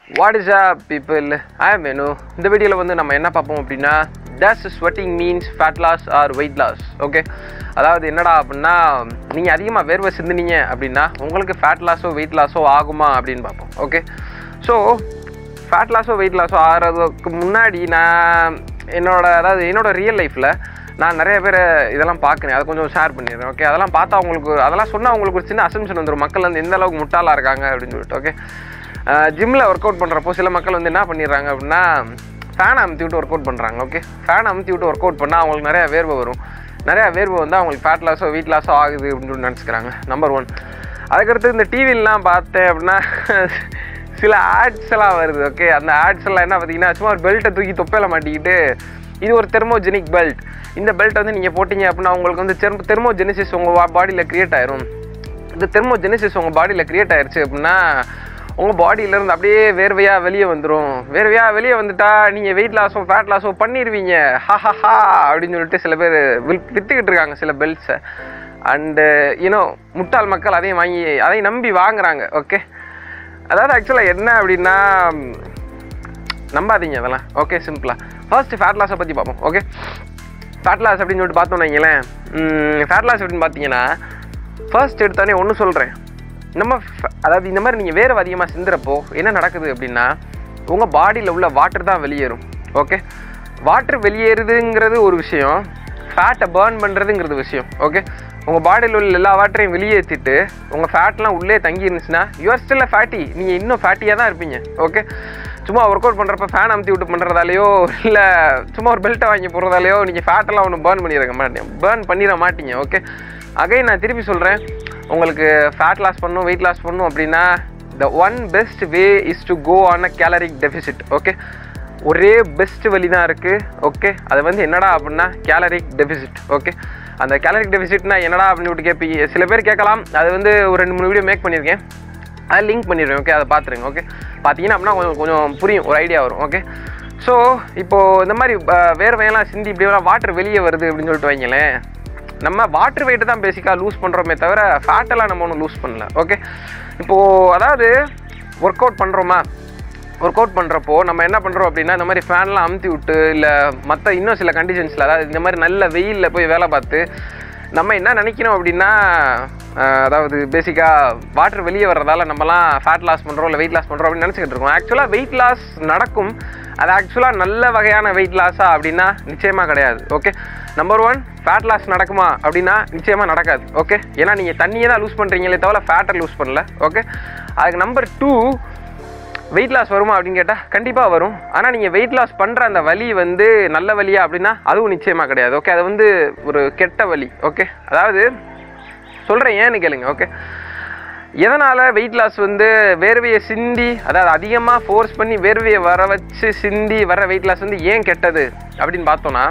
what is a people I am menu இந்த வீடியோவில் வந்து நம்ம என்ன பார்ப்போம் அப்படின்னா does sweating means fat loss or weight loss okay அதாவது என்னடா அப்படின்னா நீங்கள் அதிகமாக வேர்வை சிந்துனீங்க அப்படின்னா உங்களுக்கு ஃபேட் லாஸோ வெயிட் லாஸோ ஆகுமா அப்படின்னு பார்ப்போம் ஓகே ஸோ ஃபேட் லாஸோ வெயிட் லாஸோ ஆகிறதுக்கு முன்னாடி நான் என்னோட அதாவது என்னோட ரியல் லைஃப்பில் நான் நிறைய பேர் இதெல்லாம் பார்க்குறேன் அதை கொஞ்சம் ஷேர் பண்ணிடுறேன் ஓகே அதெல்லாம் பார்த்தா அவங்களுக்கு அதெல்லாம் சொன்னால் அவங்களுக்கு ஒரு சின்ன அசம்ஷன் வந்துடும் மக்கள் வந்து எந்த அளவுக்கு முட்டாளாக இருக்காங்க அப்படின்னு சொல்லிட்டு ஓகே ஜிம்மில் ஒர்க் அவுட் பண்ணுறப்போ சில மக்கள் வந்து என்ன பண்ணிடுறாங்க அப்படின்னா ஃபேன் அமுத்தி விட்டு ஒர்க் அவுட் பண்ணுறாங்க ஓகே ஃபேன் அமுத்தி விட்டு ஒர்க் அவுட் பண்ணால் அவங்களுக்கு நிறைய வேர்வை வரும் நிறையா வேர்வை வந்து அவங்களுக்கு ஃபேட் லாஸோ வெயிட் லாஸோ ஆகுது அப்படின்னு சொல்லி நினச்சிக்கிறாங்க நம்பர் ஒன் அதுக்கடுத்து இந்த டிவிலலாம் பார்த்தேன் அப்படின்னா சில ஆட்ஸ் எல்லாம் வருது ஓகே அந்த ஆட்ஸ் எல்லாம் என்ன பார்த்தீங்கன்னா சும்மா ஒரு பெல்ட்டை தூக்கி தொப்பையில மாட்டிக்கிட்டு இது ஒரு தெர்மோஜெனிக் பெல்ட் இந்த பெல்ட் வந்து நீங்கள் போட்டிங்க அப்படின்னா உங்களுக்கு வந்து தெர்மோ தெர்மோஜெனிசிஸ் உங்கள் பாடியில் க்ரியேட் ஆயிரும் இந்த தெர்மோஜெனிசிஸ் உங்கள் பாடியில் க்ரியேட் ஆயிருச்சு அப்படின்னா உங்கள் பாடியிலேருந்து அப்படியே வேர்வையாக வெளியே வந்துடும் வேர்வையாக வெளியே வந்துட்டா நீங்கள் வெயிட் லாஸோ ஃபேட் லாஸோ பண்ணிடுவீங்க ஹா ஹா ஹா அப்படின்னு சொல்லிட்டு சில பேர் வில் விற்றுக்கிட்டு இருக்காங்க சில பெல்ட்ஸை அண்டு யூனோ முட்டாள் மக்கள் அதையும் வாங்கி அதையும் நம்பி வாங்குறாங்க ஓகே அதாவது ஆக்சுவலாக என்ன அப்படின்னா நம்பாதீங்க அதெல்லாம் ஓகே சிம்பிளாக ஃபர்ஸ்ட் ஃபேட் லாஸை பற்றி பார்ப்போம் ஓகே ஃபேட் லாஸ் அப்படின்னு சொல்லிட்டு பார்த்தோம்னு வைங்களேன் ஃபேட் லாஸ் அப்படின்னு பார்த்தீங்கன்னா ஃபர்ஸ்ட் எடுத்தோடனே ஒன்று சொல்கிறேன் நம்ம ஃப- அதாவது இந்த மாதிரி நீங்கள் வேர்வை அதிகமாக சிந்துறப்போ என்ன நடக்குது அப்படின்னா உங்கள் பாடியில் உள்ள வாட்டர் தான் வெளியேறும் ஓகே வாட்டர் வெளியேறுதுங்கிறது ஒரு விஷயம் ஃபேட்டை பேர்ன் பண்ணுறதுங்கிறது விஷயம் ஓகே உங்கள் பாடியில் உள்ள எல்லா வாட்டரையும் வெளியேற்றிட்டு உங்கள் ஃபேட்லாம் உள்ளே தங்கி இருந்துச்சுன்னா யூஆர் ஸ்டில் ஃபேட்டி நீங்கள் இன்னும் ஃபேட்டியாக தான் இருப்பீங்க ஓகே சும்மா ஒர்க் அவுட் பண்ணுறப்ப ஃபேன் அமுத்தி விட்டு பண்ணுறதாலையோ இல்லை சும்மா ஒரு பெல்ட்டை வாங்கி போடுறதாலையோ நீங்கள் ஃபேட்டெல்லாம் ஒன்றும் பேர்ன் பண்ணிடுங்க மாட்டீங்க பேர்ன் பண்ணிட மாட்டீங்க ஓகே அகைன் நான் திருப்பி சொல்கிறேன் உங்களுக்கு ஃபேட் லாஸ் பண்ணணும் வெயிட் லாஸ் பண்ணணும் அப்படின்னா the one best way is to go on a caloric deficit okay ஒரே பெஸ்ட் வழி தான் இருக்குது ஓகே அது வந்து என்னடா அப்படின்னா கேலரிக் டெபிசிட் ஓகே அந்த கேலரிக் டெபிசிட்னா என்னடா அப்படின்னு விட்டு கேட்பீங்க சில பேர் கேட்கலாம் அது வந்து ஒரு ரெண்டு மூணு வீடியோ மேக் பண்ணியிருக்கேன் அதை லிங்க் பண்ணிடுறேன் ஓகே அதை பார்த்துருங்க ஓகே பார்த்தீங்கன்னா அப்படின்னா கொஞ்சம் கொஞ்சம் புரியும் ஒரு ஐடியா வரும் ஓகே ஸோ இப்போது இந்த மாதிரி அஹ், வேர்வையெல்லாம் சிந்தி இப்படியெல்லாம் வாட்டர் வெளியே வருது அப்படின்னு சொல்லிட்டு வைங்களேன் நம்ம வாட்டர் வெயிட்டு தான் பேசிக்காக லூஸ் பண்ணுறோமே தவிர ஃபேட்டெல்லாம் நம்ம ஒன்றும் லூஸ் பண்ணல ஓகே இப்போது அதாவது ஒர்க் அவுட் பண்ணுறோமா ஒர்க் அவுட் பண்ணுறப்போ நம்ம என்ன பண்ணுறோம் அப்படின்னா இந்த மாதிரி ஃபேன்லாம் அமுத்தி விட்டு இல்லை மற்ற இன்னும் சில கண்டிஷன்ஸில் அதாவது இந்த மாதிரி நல்ல வெயிலில் போய் வேலை பார்த்து நம்ம என்ன நினைக்கிறோம் அப்படின்னா அஹ், அதாவது பேசிக்காக வாட்டர் வெளியே வர்றதால நம்மலாம் ஃபேட் லாஸ் பண்ணுறோம் இல்லை வெயிட் லாஸ் பண்ணுறோம் அப்படின்னு நினச்சிக்கிட்டு இருக்கோம் ஆக்சுவலாக வெயிட் லாஸ் நடக்கும் அது ஆக்சுவலாக நல்ல வகையான வெயிட் லாஸா அப்படின்னா நிச்சயமாக கிடையாது okay number one fat loss நடக்குமா அப்படின்னா நிச்சயமாக நடக்காது ஓகே ஏன்னா நீங்கள் தண்ணியை தான் லூஸ் பண்ணுறீங்களே தவிர ஃபேட்டை லூஸ் பண்ணல ஓகே அதுக்கு நம்பர் டூ வெயிட் லாஸ் வருமா அப்படின்னு கேட்டால் கண்டிப்பாக வரும் ஆனால் நீங்கள் வெயிட் லாஸ் பண்ணுற அந்த வலி வந்து நல்ல வலியா அப்படின்னா அதுவும் நிச்சயமாக கிடையாது ஓகே அது வந்து ஒரு கெட்ட வலி ஓகே அதாவது சொல்கிறேன் ஏன்னு கேளுங்க ஓகே எதனால் வெயிட் லாஸ் வந்து வேர்வையை சிந்தி அதாவது அதிகமாக ஃபோர்ஸ் பண்ணி வேர்வையை வர வச்சு சிந்தி வர வெயிட் லாஸ் வந்து ஏன் கெட்டது அப்படின்னு பார்த்தோன்னா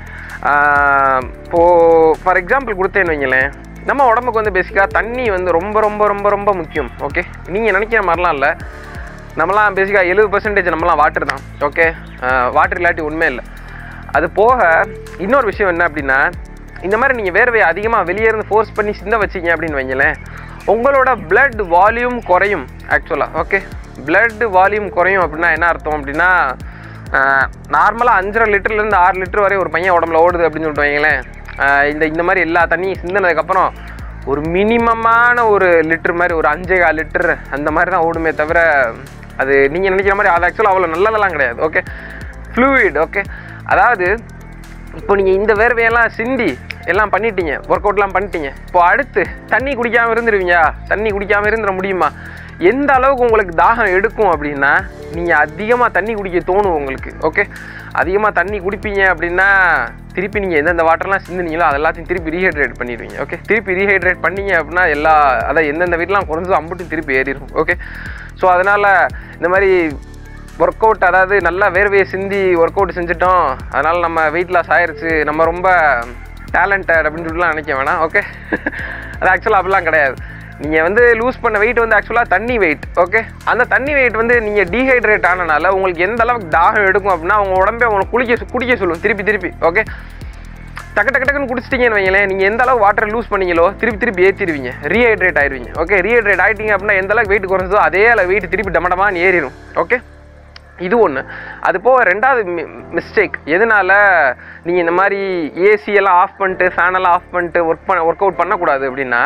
இப்போது ஃபார் எக்ஸாம்பிள் கொடுத்தேன்னு வைங்களேன் நம்ம உடம்புக்கு வந்து பேசிக்காக தண்ணி வந்து ரொம்ப ரொம்ப ரொம்ப ரொம்ப முக்கியம் ஓகே நீங்கள் நினைக்கிற மாதிரிலாம் இல்லை நம்மலாம் பேசிக்காக எழுபது பர்சன்டேஜ் நம்மலாம் வாட்டர் தான் ஓகே வாட்டர் இல்லாட்டி உண்மை இல்லை அது போக இன்னொரு விஷயம் என்ன அப்படின்னா இந்த மாதிரி நீங்கள் வேர்வையை அதிகமாக வெளியே இருந்து ஃபோர்ஸ் பண்ணி சிந்த வச்சீங்க அப்படின்னு வைங்களேன் உங்களோட blood வால்யூம் குறையும் ஆக்சுவலாக ஓகே blood வால்யூம் குறையும் அப்படின்னா என்ன அர்த்தம் அப்படின்னா நார்மலாக அஞ்சரை லிட்டர்லேருந்து ஆறு லிட்டர் வரை ஒரு பையன் உடம்புல ஓடுது அப்படின்னு சொல்லிட்டு வைங்களேன் ஆஹ் இந்த இந்த மாதிரி எல்லா தண்ணியும் சிந்தினதுக்கப்புறம் ஒரு மினிமமான ஒரு லிட்டர் மாதிரி ஒரு அஞ்சே கால் லிட்டர் அந்த மாதிரி தான் ஓடுமே தவிர அது நீங்கள் நினைக்கிற மாதிரி அது ஆக்சுவலாக அவ்வளோ நல்லதெல்லாம் கிடையாது ஓகே ஃப்ளூயிட் ஓகே அதாவது இப்போ நீங்கள் இந்த வேர்வையெல்லாம் சிந்தி எல்லாம் பண்ணிட்டீங்க ஒர்க் அவுட்லாம் பண்ணிட்டீங்க இப்போ அடுத்து தண்ணி குடிக்காமல் இருந்துருவீங்க தண்ணி குடிக்காமல் இருந்துட முடியுமா எந்த அளவுக்கு உங்களுக்கு தாகம் எடுக்கும் அப்படின்னா நீங்கள் அதிகமாக தண்ணி குடிக்க தோணும் உங்களுக்கு ஓகே அதிகமாக தண்ணி குடிப்பீங்க அப்படின்னா திருப்பி நீங்கள் எந்தெந்த வாட்டர்லாம் சிந்துனீங்களோ அது எல்லாத்தையும் திருப்பி ரீஹைட்ரேட் பண்ணிடுவீங்க ஓகே திருப்பி ரீஹைட்ரேட் பண்ணீங்க அப்படின்னா எல்லா அதான் எந்தெந்த வீட்லாம் குறைஞ்சோ அம்புட்டும் திருப்பி ஏறிடும் ஓகே ஸோ அதனால் இந்த மாதிரி ஒர்க் அவுட் அதாவது நல்லா வேர்வையை சிந்தி ஒர்க் அவுட் செஞ்சுட்டோம் அதனால் நம்ம வெயிட் லாஸ் ஆயிருச்சு நம்ம ரொம்ப டேலண்டட் அப்படின்னு சொல்லிட்டுலாம் நினைக்க வேணாம் ஓகே அது ஆக்சுவலாக அப்படிலாம் கிடையாது நீங்கள் வந்து லூஸ் பண்ண வெயிட் வந்து ஆக்சுவலாக தண்ணி வெயிட் ஓகே அந்த தண்ணி வெயிட் வந்து நீங்கள் டீஹைட்ரேட் ஆனனால உங்களுக்கு எந்த அளவுக்கு தாகம் எடுக்கும் அப்படின்னா உங்கள் உடம்பே உங்களுக்கு குளிக்க சொ- குடிக்க சொல்லும் திருப்பி திருப்பி ஓகே டக்கு டக்கு டக்குன்னு குடிச்சிட்டீங்கன்னு வைங்களேன் நீங்கள் எந்த அளவுக்கு வாட்டர் லூஸ் பண்ணீங்களோ திருப்பி திருப்பி ஏற்றிடுவீங்க ரீஹைட்ரேட் ஆயிருவீங்க ஓகே ரீஹைட்ரேட் ஆயிட்டீங்க அப்படின்னா எந்த அளவுக்கு வெயிட் குறைஞ்சதோ அதே அளவு வெயிட் திருப்பி டமடமான்னு ஏறிடும் ஓகே இது ஒன்று அது போக ரெண்டாவது மிஸ்டேக் எதனால நீங்கள் இந்த மாதிரி ஏசி எல்லாம் ஆஃப் பண்ணிட்டு ஃபேன் எல்லாம் ஆஃப் பண்ணிட்டு ஒர்க் பண்ண ஒர்க் அவுட் பண்ணக்கூடாது அப்படின்னா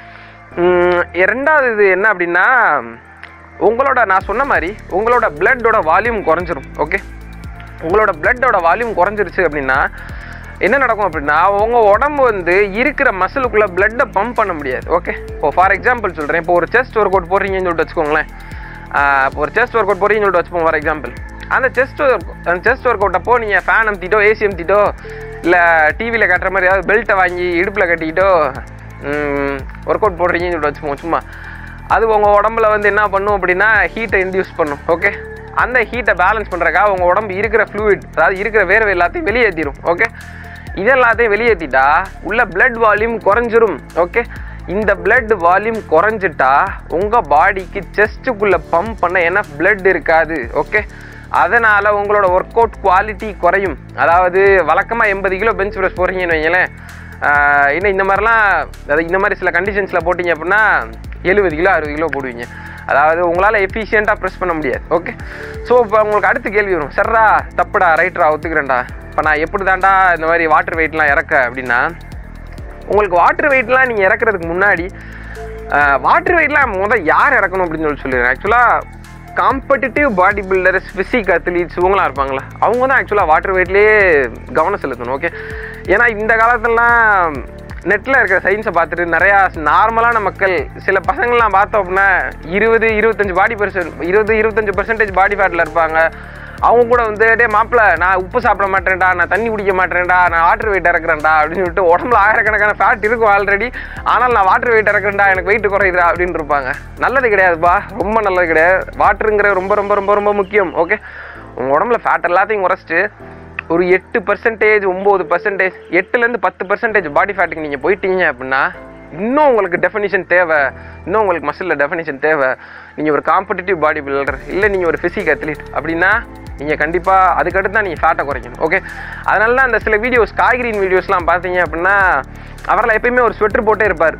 ம், ரெண்டாவது இது என்ன அப்படின்னா உங்களோட நான் சொன்ன மாதிரி உங்களோட பிளட்டோட வால்யூம் குறைஞ்சிரும் ஓகே உங்களோட பிளட்டோட வால்யூம் குறைஞ்சிருச்சு அப்படின்னா என்ன நடக்கும் அப்படின்னா உங்கள் உடம்பு வந்து இருக்கிற மசிலுக்குள்ளே பிளட்டை பம்ப் பண்ண முடியாது ஓகே இப்போ ஃபார் எக்ஸாம்பிள் சொல்கிறேன் இப்போ ஒரு செஸ்ட் ஒர்க் அவுட் போடுறீங்கன்னு சொல்லிட்டு வச்சுக்கோங்களேன் ஆஹ் இப்போ ஒரு செஸ்ட் ஒர்க் அவுட் போடுறீங்கன்னு சொல்லிட்டு வச்சுப்போம் ஃபார் எக்ஸாம்பிள் அந்த செஸ்ட் ஒர்க் அந்த செஸ்ட் ஒர்க் அவுட் அப்போ நீங்கள் ஃபேன் அமுத்திட்டோ ஏசி அமுத்திட்டோ இல்லை டிவியில் கட்டுற மாதிரி ஏதாவது பெல்ட்டை வாங்கி இடுப்பில் கட்டிக்கிட்டோ ஒர்க் அவுட் போடுறீங்கன்னு சொல்லிட்டு வச்சுப்போம் சும்மா அது உங்கள் உடம்புல வந்து என்ன பண்ணும் அப்படின்னா ஹீட்டை இன்டியூஸ் பண்ணும் ஓகே அந்த ஹீட்டை பேலன்ஸ் பண்ணுறக்காக உங்கள் உடம்பு இருக்கிற ஃப்ளூயிட் அதாவது இருக்கிற வேர்வை எல்லாத்தையும் வெளியேற்றிடும் ஓகே இது எல்லாத்தையும் வெளியேற்றிட்டா உள்ள பிளட் வால்யூம் குறைஞ்சிரும் ஓகே இந்த பிளட் வால்யூம் குறைஞ்சிட்டா உங்கள் பாடிக்கு செஸ்ட்டுக்குள்ளே பம்ப் பண்ண எனஃப் பிளட் இருக்காது ஓகே அதனால் உங்களோட ஒர்க் அவுட் குவாலிட்டி குறையும் அதாவது வழக்கமாக எண்பது கிலோ பெஞ்ச் ப்ரெஸ் போடுறீங்கன்னு வைங்களேன் ஆஹ் இன்னும் இந்த மாதிரிலாம் அதாவது இந்த மாதிரி சில கண்டிஷன்ஸில் போட்டிங்க அப்படின்னா எழுபது கிலோ அறுபது கிலோ போடுவீங்க அதாவது உங்களால் எஃபிஷியண்ட்டாக ப்ரெஸ் பண்ண முடியாது ஓகே ஸோ இப்போ உங்களுக்கு அடுத்த கேள்வி வரும் சர்ரா தப்புடா ரைட்ரா ஒத்துக்கிறேன்டா இப்போ நான் எப்படி தாண்டா இந்த மாதிரி வாட்டர் வெயிட்லாம் இறக்க அப்படின்னா உங்களுக்கு வாட்டர் வெயிட்லாம் நீங்கள் இறக்குறதுக்கு முன்னாடி வாட்டர் வெயிட்லாம் முதல் யார் இறக்கணும் அப்படின்னு சொல்லி சொல்லிடுறேன் ஆக்சுவலாக competitive body builders physique athletes இவங்களாம் இருப்பாங்களா அவங்க தான் ஆக்சுவலாக வாட்டர் வெயிட்லேயே கவனம் செலுத்தணும் ஓகே ஏன்னா இந்த காலத்துலலாம் நெட்டில் இருக்கிற சயின்ஸை பார்த்துட்டு நிறையா நார்மலான மக்கள் சில பசங்கள்லாம் பார்த்தோம் அப்படின்னா இருபது இருபத்தஞ்சு பாடி பர்சன்ட் இருபது இருபத்தஞ்சு பர்சன்டேஜ் பாடி ஃபேட்டில் இருப்பாங்க அவங்க கூட வந்து டே மாப்பிள்ள நான் உப்பு சாப்பிட மாட்டேன்டா நான் தண்ணி குடிக்க மாட்டேன்டா நான் வாட்டர் வெயிட் இறக்குறேன்டா அப்படின்னு சொல்லிட்டு உடம்புல ஆயிரக்கணக்கான ஃபேட் இருக்கும் ஆல்ரெடி ஆனால் நான் வாட்டர் வெயிட் இறக்குறேன்டா எனக்கு வெயிட் குறையுதுடா அப்படின்னு இருப்பாங்க நல்லது கிடையாதுப்பா ரொம்ப நல்லது கிடையாது வாட்டருங்கிற ரொம்ப ரொம்ப ரொம்ப ரொம்ப முக்கியம் ஓகே உங்கள் உடம்புல ஃபேட் எல்லாத்தையும் குறைச்சிட்டு ஒரு எட்டு பர்சன்டேஜ் ஒம்பது பர்சன்டேஜ் எட்டுலேருந்து பத்து பர்சன்டேஜ் பாடி ஃபேட்டுக்கு நீங்கள் போயிட்டீங்க அப்படின்னா இன்னும் உங்களுக்கு டெஃபினிஷன் தேவை இன்னும் உங்களுக்கு மசிலில் டெஃபினிஷன் தேவை நீங்கள் ஒரு காம்படிட்டிவ் பாடி பில்டர் இல்லை நீங்கள் ஒரு ஃபிசிக் அத்லீட் அப்படின்னா நீங்கள் கண்டிப்பாக அதுக்கடுத்து தான் நீங்கள் ஃபேட்டை குறைக்கணும் ஓகே அதனால தான் அந்த சில வீடியோஸ் காய்கறின் வீடியோஸ்லாம் பார்த்தீங்க அப்படின்னா அவரெல்லாம் எப்பயுமே ஒரு ஸ்வெட்டர் போட்டே இருப்பார்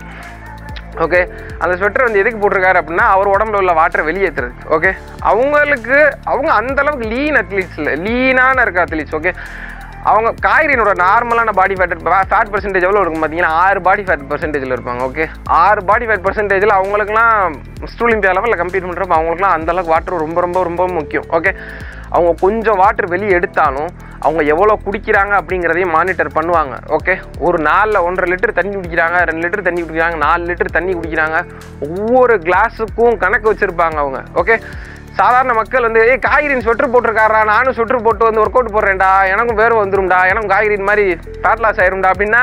ஓகே அந்த ஸ்வெட்டர் வந்து எதுக்கு போட்டிருக்காரு அப்படின்னா அவர் உடம்புல உள்ள வாட்டரை வெளியேற்றுறது ஓகே அவங்களுக்கு அவங்க அந்த அளவுக்கு லீன் அத்லீட்ஸ் இல்லை லீனான இருக்க அத்லீட்ஸ் ஓகே அவங்க காய்கறினோட நார்மலான பாடி ஃபேட் ஃபேட் பர்சன்டேஜ் எவ்வளோ இருக்கும் பார்த்தீங்கன்னா ஆறு பாடி ஃபேட் பர்சன்டேஜில் இருப்பாங்க ஓகே ஆறு பாடி ஃபேட் பர்சன்டேஜில் அவங்களுக்குலாம் ஸ்டூலிம்பியா லெவலில் கம்பீட் பண்ணுறப்ப அவங்களுக்குலாம் அந்த அளவுக்கு வாட்டர் ரொம்ப ரொம்ப ரொம்ப முக்கியம் ஓகே அவங்க கொஞ்சம் வாட்டர் வெளியே எடுத்தாலும் அவங்க எவ்வளோ குடிக்கிறாங்க அப்படிங்கிறதையும் மானிட்டர் பண்ணுவாங்க ஓகே ஒரு நாளில் ஒன்றரை லிட்டர் தண்ணி குடிக்கிறாங்க ரெண்டு லிட்டர் தண்ணி குடிக்கிறாங்க நாலு லிட்டர் தண்ணி குடிக்கிறாங்க ஒவ்வொரு கிளாஸுக்கும் கணக்கு வச்சுருப்பாங்க அவங்க ஓகே சாதாரண மக்கள் வந்து ஏய் காய்கறின் ஸ்வெட்டர் போட்டிருக்காரா நானும் ஸ்வெட்டர் போட்டு வந்து ஒர்க் அவுட் போடுறேன்டா எனக்கும் வேர்வை வந்துரும்டா எனக்கும் காய்கறின் மாதிரி ஃபேட் லாஸ் ஆயிரும்டா அப்படின்னா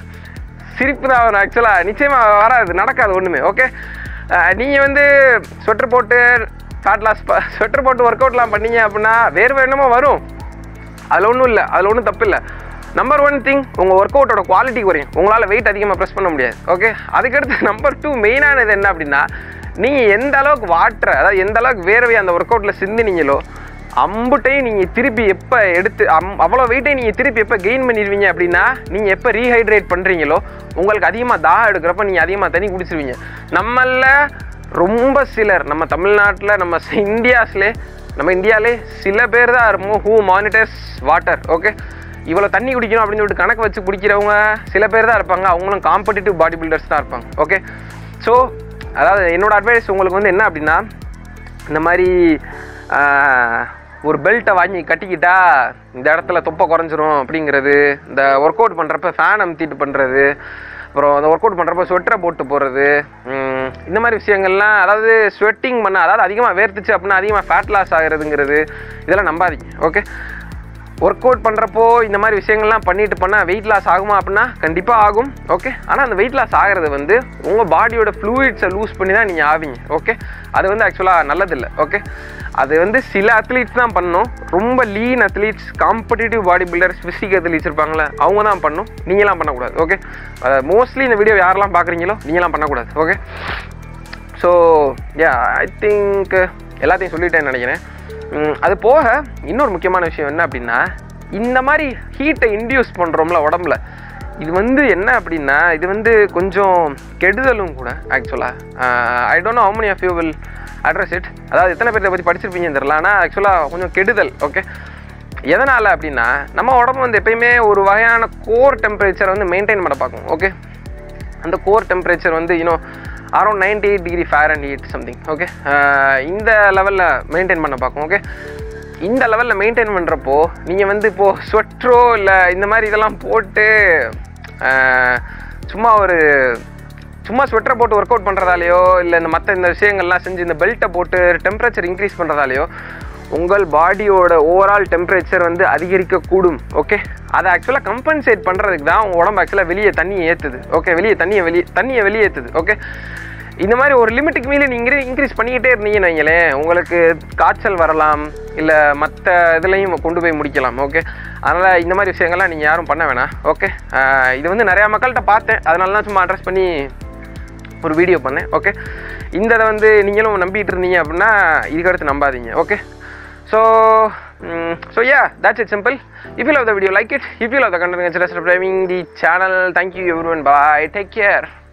சிரிப்பு தான் வரும் ஆக்சுவலாக நிச்சயமாக வராது நடக்காது ஒன்றுமே ஓகே நீங்கள் வந்து ஸ்வெட்டர் போட்டு ஃபேட் லாஸ் ஸ்வெட்டர் போட்டு ஒர்க் அவுட்லாம் பண்ணீங்க அப்படின்னா வேர்வை என்னமோ வரும் அதில் ஒன்றும் இல்லை அதில் ஒன்றும் தப்பு இல்லை நம்பர் ஒன் திங் உங்கள் ஒர்க் அவுட்டோட குவாலிட்டி குறையும் உங்களால் வெயிட் அதிகமாக ப்ரெஸ் பண்ண முடியாது ஓகே அதுக்கடுத்து நம்பர் டூ மெயினானது என்ன அப்படின்னா நீங்கள் எந்த அளவுக்கு வாட்டரை அதாவது எந்த அளவுக்கு வேர்வை அந்த ஒர்க் அவுட்டில் சிந்தினீங்களோ அம்புட்டையும் நீங்கள் திருப்பி எப்போ எடுத்து அம் அவ்வளோ வெயிட்டையும் நீங்கள் திருப்பி எப்போ கெயின் பண்ணிடுவீங்க அப்படின்னா நீங்கள் எப்போ ரீஹைட்ரேட் பண்ணுறீங்களோ உங்களுக்கு அதிகமாக தாகம் எடுக்கிறப்ப நீங்கள் அதிகமாக தண்ணி குடிச்சிருவீங்க நம்மள ரொம்ப சிலர் நம்ம தமிழ்நாட்டில் நம்ம இந்தியாஸ்லே நம்ம இந்தியாவிலே சில பேர் தான் இருப்போம் ஹூ மானிட்டர்ஸ் வாட்டர் ஓகே இவ்வளோ தண்ணி குடிக்கணும் அப்படின்னு சொல்லிட்டு கணக்கு வச்சு குடிக்கிறவங்க சில பேர் தான் இருப்பாங்க அவங்களும் காம்படிட்டிவ் பாடி பில்டர்ஸ் தான் இருப்பாங்க ஓகே ஸோ அதாவது என்னோட அட்வைஸ் உங்களுக்கு வந்து என்ன அப்படின்னா இந்த மாதிரி ஆஹ், ஒரு பெல்ட்டை வாங்கி கட்டிக்கிட்டா இந்த இடத்துல தொப்பை குறைஞ்சிரும் அப்படிங்கிறது இந்த ஒர்க் அவுட் பண்ணுறப்ப ஃபேன் அமுத்திட்டு பண்ணுறது அப்புறம் அந்த ஒர்க் அவுட் பண்ணுறப்ப ஸ்வெட்டரை போட்டு போகிறது இந்த மாதிரி விஷயங்கள்லாம் அதாவது ஸ்வெட்டிங் பண்ண அதாவது அதிகமாக வேர்த்துச்சு அப்படின்னா அதிகமாக ஃபேட் லாஸ் ஆகுறதுங்கிறது இதெல்லாம் நம்பாதீங்க ஓகே ஒர்க் அவுட் பண்ணுறப்போ இந்த மாதிரி விஷயங்கள்லாம் பண்ணிட்டு பண்ணால் வெயிட் லாஸ் ஆகுமா அப்படின்னா கண்டிப்பாக ஆகும் ஓகே ஆனால் அந்த வெயிட் லாஸ் ஆகிறது வந்து உங்கள் பாடியோட ஃப்ளூயிட்ஸை லூஸ் பண்ணி தான் நீங்கள் ஆவீங்க ஓகே அது வந்து ஆக்சுவலாக நல்லதில்லை ஓகே அது வந்து சில அத்லீட்ஸ் தான் பண்ணணும் ரொம்ப lean athletes competitive body builders physique athletes இருப்பாங்களே அவங்க தான் பண்ணணும் நீங்களாம் பண்ணக்கூடாது ஓகே மோஸ்ட்லி இந்த வீடியோ யாரெல்லாம் பார்க்குறீங்களோ நீங்களாம் பண்ணக்கூடாது okay so yeah I think எல்லாத்தையும் சொல்லிட்டேன்னு நினைக்கிறேன் உம், அது போக இன்னொரு முக்கியமான விஷயம் என்ன அப்படின்னா இந்த மாதிரி ஹீட்டை இன்டியூஸ் பண்ணுறோம்ல உடம்புல இது வந்து என்ன அப்படின்னா இது வந்து கொஞ்சம் கெடுதலும் கூட ஆக்சுவலாக I don't know how many of you will address it அதாவது எத்தனை பேர் இதை பற்றி படிச்சிருப்பீங்கன்னு தெரியல ஆனால் ஆக்சுவலாக கொஞ்சம் கெடுதல் ஓகே எதனால் அப்படின்னா நம்ம உடம்பு வந்து எப்பயுமே ஒரு வகையான கோர் டெம்பரேச்சரை வந்து மெயின்டைன் பண்ண பார்க்கும் ஓகே அந்த கோர் டெம்பரேச்சர் வந்து you know around ninety eight degree Fahrenheit something okay இந்த லெவலில் மெயின்டைன் பண்ண பார்க்கும் ஓகே இந்த லெவலில் மெயின்டைன் பண்ணுறப்போ நீங்கள் வந்து இப்போது ஸ்வெட்ரோ இல்லை இந்த மாதிரி இதெல்லாம் போட்டு ஆஹ், சும்மா ஒரு சும்மா ஸ்வெட்டரை போட்டு ஒர்க் அவுட் பண்ணுறதாலையோ இல்லை இந்த மற்ற இந்த விஷயங்கள்லாம் செஞ்சு இந்த பெல்ட்டை போட்டு டெம்பரேச்சர் இன்க்ரீஸ் பண்ணுறதாலையோ உங்கள் பாடியோட ஓவரால் டெம்பரேச்சர் வந்து அதிகரிக்கக்கூடும் ஓகே அதை ஆக்சுவலாக கம்பன்சேட் பண்ணுறதுக்கு தான் உங்கள் உடம்பு ஆக்சுவலாக வெளியே தண்ணியை ஏற்றுது ஓகே வெளியே தண்ணியை வெளியே தண்ணியை வெளியேற்றுது ஓகே இந்த மாதிரி ஒரு லிமிட்டுக்கு மீறி நீங்கள் இன்க்ரீஸ் பண்ணிக்கிட்டே இருந்தீங்கன்னு வைங்களேன் உங்களுக்கு காய்ச்சல் வரலாம் இல்லை மற்ற இதுலையும் கொண்டு போய் முடிக்கலாம் ஓகே அதனால் இந்த மாதிரி விஷயங்கள்லாம் நீங்கள் யாரும் பண்ண வேணாம் ஓகே இது வந்து நிறையா மக்கள்கிட்ட பார்த்தேன் அதனால தான் சும்மா அட்ரஸ் பண்ணி ஒரு வீடியோ பண்ணேன் ஓகே இந்த இதை வந்து நீங்களும் நம்பிட்டு இருந்தீங்க அப்படின்னா இதுக்கடுத்து நம்பாதீங்க okay so so yeah that's it simple if you love the video like it if you love the content consider subscribing the channel thank you everyone bye take care